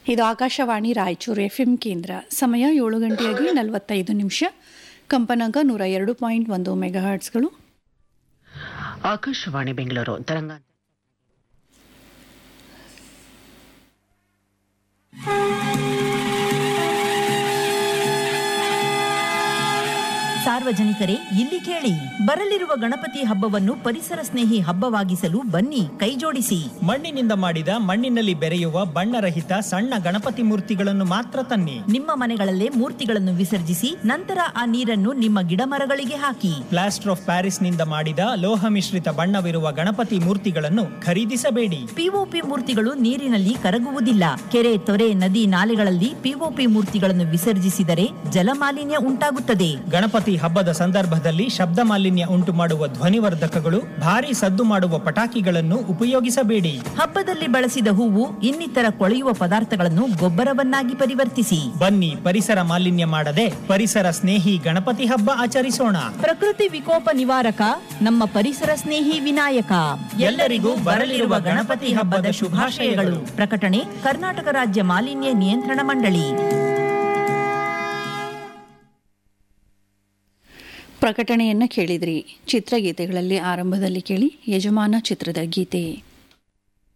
ಇದು Akashvani Raichur F M ಕೇಂದ್ರ ಸಮಯ ಏಳು ಗಂಟೆಯಾಗಿ ನಲವತ್ತೈದು ನಿಮಿಷ ಕಂಪನಾಂಕ ನೂರ ಎರಡು ಪಾಯಿಂಟ್ ಒಂದು ಮೆಗಾಹರ್ಟ್ಸ್ಗಳು ಆಕಾಶವಾಣಿ ಬೆಂಗಳೂರು ತರಂಗ ಸಾರ್ವಜನಿಕರೇ ಇಲ್ಲಿ ಕೇಳಿ ಬರಲಿರುವ ಗಣಪತಿ ಹಬ್ಬವನ್ನು ಪರಿಸರ ಸ್ನೇಹಿ ಹಬ್ಬವಾಗಿಸಲು ಬನ್ನಿ ಕೈಜೋಡಿಸಿ ಮಣ್ಣಿನಿಂದ ಮಾಡಿದ ಮಣ್ಣಿನಲ್ಲಿ ಬೆರೆಯುವ ಬಣ್ಣರಹಿತ ಸಣ್ಣ ಗಣಪತಿ ಮೂರ್ತಿಗಳನ್ನು ಮಾತ್ರ ತನ್ನಿ ನಿಮ್ಮ ಮನೆಗಳಲ್ಲೇ ಮೂರ್ತಿಗಳನ್ನು ವಿಸರ್ಜಿಸಿ ನಂತರ ಆ ನೀರನ್ನು ನಿಮ್ಮ ಗಿಡಮರಗಳಿಗೆ ಹಾಕಿ ಪ್ಲಾಸ್ಟರ್ ಆಫ್ ಪ್ಯಾರಿಸ್ನಿಂದ ಮಾಡಿದ ಲೋಹ ಮಿಶ್ರಿತ ಬಣ್ಣವಿರುವ ಗಣಪತಿ ಮೂರ್ತಿಗಳನ್ನು ಖರೀದಿಸಬೇಡಿ ಪಿಒಪಿ ಮೂರ್ತಿಗಳು ನೀರಿನಲ್ಲಿ ಕರಗುವುದಿಲ್ಲ ಕೆರೆ ತೊರೆ ನದಿ ನಾಲೆಗಳಲ್ಲಿ ಪಿಒಪಿ ಮೂರ್ತಿಗಳನ್ನು ವಿಸರ್ಜಿಸಿದರೆ ಜಲಮಾಲಿನ್ಯ ಉಂಟಾಗುತ್ತದೆ ಗಣಪತಿ ಹಬ್ಬದ ಸಂದರ್ಭದಲ್ಲಿ ಶಬ್ದ ಮಾಲಿನ್ಯ ಉಂಟು ಮಾಡುವ ಧ್ವನಿವರ್ಧಕಗಳು ಭಾರಿ ಸದ್ದು ಮಾಡುವ ಪಟಾಕಿಗಳನ್ನು ಉಪಯೋಗಿಸಬೇಡಿ ಹಬ್ಬದಲ್ಲಿ ಬಳಸಿದ ಹೂವು ಇನ್ನಿತರ ಕೊಳೆಯುವ ಪದಾರ್ಥಗಳನ್ನು ಗೊಬ್ಬರವನ್ನಾಗಿ ಪರಿವರ್ತಿಸಿ ಬನ್ನಿ ಪರಿಸರ ಮಾಲಿನ್ಯ ಮಾಡದೆ ಪರಿಸರ ಸ್ನೇಹಿ ಗಣಪತಿ ಹಬ್ಬ ಆಚರಿಸೋಣ ಪ್ರಕೃತಿ ವಿಕೋಪ ನಿವಾರಕ ನಮ್ಮ ಪರಿಸರ ಸ್ನೇಹಿ ವಿನಾಯಕ ಎಲ್ಲರಿಗೂ ಬರಲಿರುವ ಗಣಪತಿ ಹಬ್ಬದ ಶುಭಾಶಯಗಳು ಪ್ರಕಟಣೆ ಕರ್ನಾಟಕ ರಾಜ್ಯ ಮಾಲಿನ್ಯ ನಿಯಂತ್ರಣ ಮಂಡಳಿ ಪ್ರಕಟಣೆಯನ್ನು ಕೇಳಿದ್ರಿ ಚಿತ್ರಗೀತೆಗಳಲ್ಲಿ ಆರಂಭದಲ್ಲಿ ಕೇಳಿ ಯಜಮಾನ ಚಿತ್ರದ ಗೀತೆ